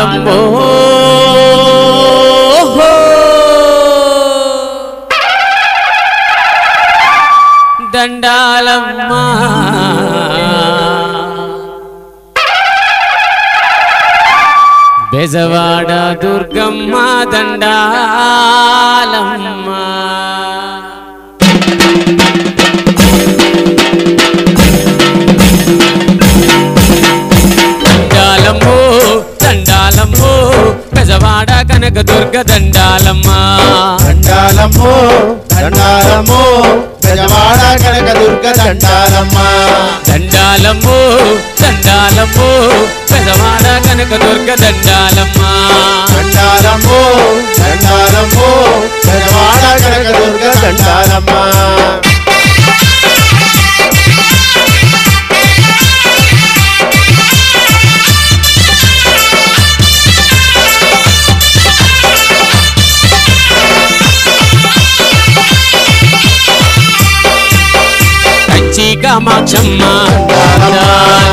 దండాలమ్మో దండాలమ్మా Bezawada Durgamma దండాలమ్మా దండాలమ్మో దండాలమ్మో Bezawada కనక Durga దండాలమ్మా దండాలమ్మో దండాలమ్మో గజవాడ కనక Durga దండాలమ్మ దండాలమ్మో దండాలమ్మో Bezawada కనక Durga దండాలమ్మా దండాలమ్మో దండాలమ్మో గజవాడ కనక Durga దండాలమ్మ Kanchi Kamakshamma